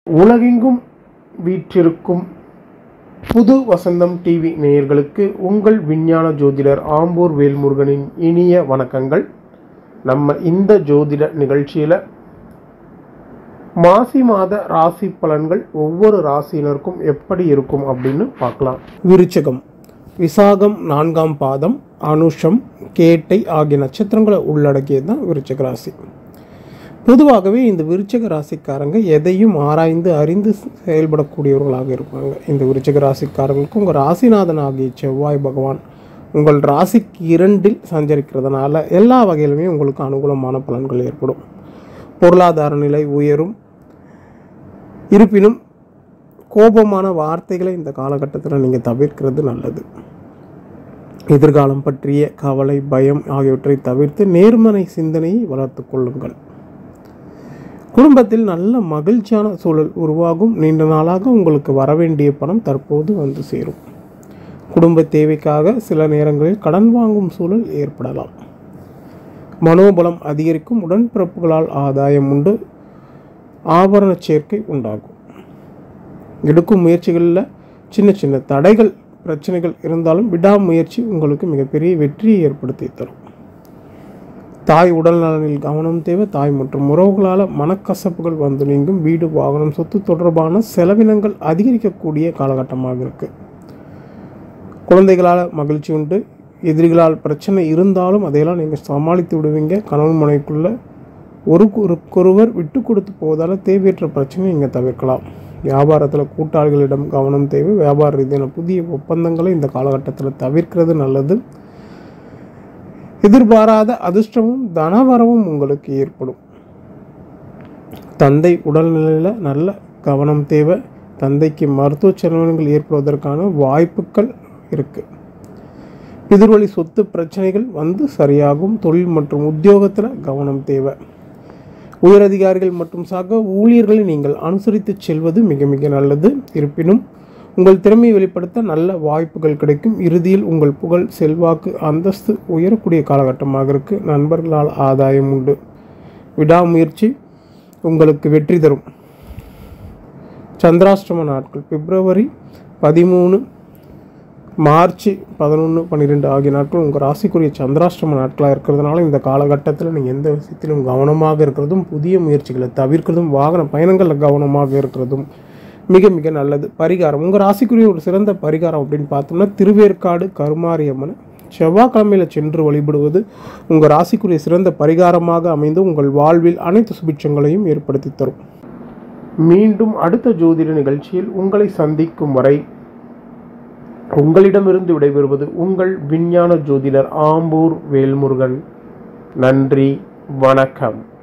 உலகெங்கும் வீற்றிருக்கும் புது வசந்தம் டிவி நேயர்களுக்கு உங்கள் விஞ்ஞான ஜோதிடர் ஆம்பூர் வேல்முருகனின் இனிய வணக்கங்கள் நம்ம இந்த ஜோதிட நிகழ்ச்சியில் மாசி மாத ராசி பலன்கள் ஒவ்வொரு ராசியினருக்கும் எப்படி இருக்கும் அப்படின்னு பார்க்கலாம் விருச்சகம் விசாகம் நான்காம் பாதம் அனுஷம் கேட்டை ஆகிய நட்சத்திரங்களை உள்ளடக்கியது தான் விருச்சக ராசி பொதுவாகவே இந்த விருச்சக ராசிக்காரங்க எதையும் ஆராய்ந்து அறிந்து செயல்படக்கூடியவர்களாக இருப்பாங்க இந்த விருச்சக ராசிக்காரங்களுக்கு உங்கள் ராசிநாதன் ஆகிய செவ்வாய் பகவான் உங்கள் ராசிக்கு இரண்டில் சஞ்சரிக்கிறதுனால எல்லா வகையிலுமே உங்களுக்கு அனுகூலமான பலன்கள் ஏற்படும் பொருளாதார நிலை உயரும் இருப்பினும் கோபமான வார்த்தைகளை இந்த காலகட்டத்தில் நீங்கள் தவிர்க்கிறது நல்லது எதிர்காலம் பற்றிய கவலை பயம் ஆகியவற்றை தவிர்த்து நேர்மறை சிந்தனையை வளர்த்து கொள்ளுங்கள் குடும்பத்தில் நல்ல மகிழ்ச்சியான சூழல் உருவாகும் நீண்ட நாளாக உங்களுக்கு வரவேண்டிய பணம் தற்போது வந்து சேரும் குடும்ப தேவைக்காக சில நேரங்களில் கடன் வாங்கும் சூழல் ஏற்படலாம் மனோபலம் அதிகரிக்கும் உடன்பிறப்புகளால் ஆதாயம் உண்டு ஆபரண சேர்க்கை உண்டாகும் எடுக்கும் முயற்சிகளில் சின்ன சின்ன தடைகள் பிரச்சனைகள் இருந்தாலும் விடாமுயற்சி உங்களுக்கு மிகப்பெரிய வெற்றியை ஏற்படுத்தி தரும் தாய் உடல் நலனில் கவனம் தேவை தாய் மற்றும் உறவுகளால் மனக்கசப்புகள் வந்து நீங்கும் வீடு வாகனம் சொத்து தொடர்பான செலவினங்கள் அதிகரிக்கக்கூடிய காலகட்டமாக இருக்கு குழந்தைகளால் மகிழ்ச்சி உண்டு எதிரிகளால் பிரச்சனை இருந்தாலும் அதையெல்லாம் நீங்கள் சமாளித்து விடுவீங்க கணவன் மனைக்குள்ள ஒருவருக்கொருவர் விட்டு கொடுத்து போவதால் தேவையற்ற பிரச்சனையை நீங்கள் தவிர்க்கலாம் வியாபாரத்தில் கூட்டாளிகளிடம் கவனம் தேவை வியாபார ரீதியான புதிய ஒப்பந்தங்களை இந்த காலகட்டத்தில் தவிர்க்கிறது நல்லது எதிர்பாராத அதிர்ஷ்டமும் தனவரவும் உங்களுக்கு ஏற்படும் தந்தை உடல்நிலையில் நல்ல கவனம் தேவை தந்தைக்கு மருத்துவ செலவினங்கள் ஏற்படுவதற்கான வாய்ப்புகள் இருக்கு பிதிர்வழி சொத்து பிரச்சனைகள் வந்து சரியாகும் தொழில் மற்றும் உத்தியோகத்தில் கவனம் தேவை உயரதிகாரிகள் மற்றும் சக ஊழியர்களை நீங்கள் அனுசரித்து செல்வது மிக மிக நல்லது இருப்பினும் உங்கள் திறமையை வெளிப்படுத்த நல்ல வாய்ப்புகள் கிடைக்கும் இறுதியில் உங்கள் புகழ் செல்வாக்கு அந்தஸ்து உயரக்கூடிய காலகட்டமாக இருக்கு நண்பர்களால் ஆதாயம் உண்டு விடாமுயற்சி உங்களுக்கு வெற்றி தரும் சந்திராஷ்டம நாட்கள் பிப்ரவரி பதிமூணு மார்ச் பதினொன்று பன்னிரெண்டு ஆகிய நாட்கள் உங்கள் ராசிக்குரிய சந்திராஷ்டம நாட்களாக இருக்கிறதுனால இந்த காலகட்டத்தில் நீங்கள் எந்த விஷயத்திலும் கவனமாக இருக்கிறதும் புதிய முயற்சிகளை தவிர்க்கிறதும் வாகன பயணங்களில் கவனமாக இருக்கிறதும் மிக மிக நல்லது பரிகாரம் உங்கள் ராசிக்குரிய ஒரு சிறந்த பரிகாரம் அப்படின்னு பார்த்தோம்னா திருவேற்காடு கருமாரியம்மனை செவ்வாய்க்கிழமையில் சென்று வழிபடுவது உங்கள் ராசிக்குரிய சிறந்த பரிகாரமாக அமைந்து உங்கள் வாழ்வில் அனைத்து சுபிட்சங்களையும் ஏற்படுத்தி தரும் மீண்டும் அடுத்த ஜோதிட நிகழ்ச்சியில் உங்களை சந்திக்கும் வரை உங்களிடமிருந்து விடைபெறுவது உங்கள் விஞ்ஞான ஜோதிடர் ஆம்பூர் வேல்முருகன் நன்றி வணக்கம்